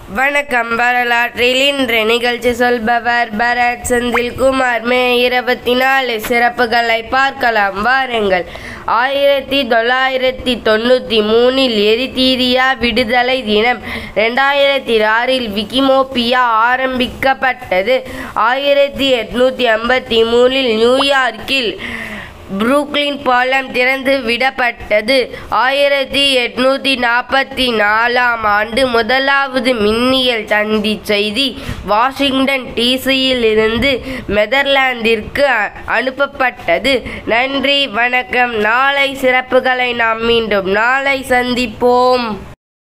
வணக்கம் வரலாற்றில் இன்று நிகழ்ச்சி சொல்பவர் பரத் செந்தில்குமார் மே இருபத்தி நாலு சிறப்புகளை பார்க்கலாம் வாருங்கள் ஆயிரத்தி தொள்ளாயிரத்தி தொண்ணூற்றி மூணில் எரித்தீரியா விடுதலை தினம் ரெண்டாயிரத்தி ஆறில் விக்கிமோப்பியா ஆரம்பிக்கப்பட்டது ஆயிரத்தி எட்நூற்றி ஐம்பத்தி மூணில் நியூயார்க்கில் புரூக்ளின் பாலம் திறந்து விடப்பட்டது ஆயிரத்தி எட்நூற்றி நாற்பத்தி நாலாம் ஆண்டு முதலாவது மின்னியல் தந்தி செய்தி வாஷிங்டன் டிசியில் இருந்து நெதர்லாந்திற்கு அ- அனுப்பப்பட்டது நன்றி வணக்கம் நாளை சிறப்புகளை நாம் மீண்டும் நாளை சந்திப்போம்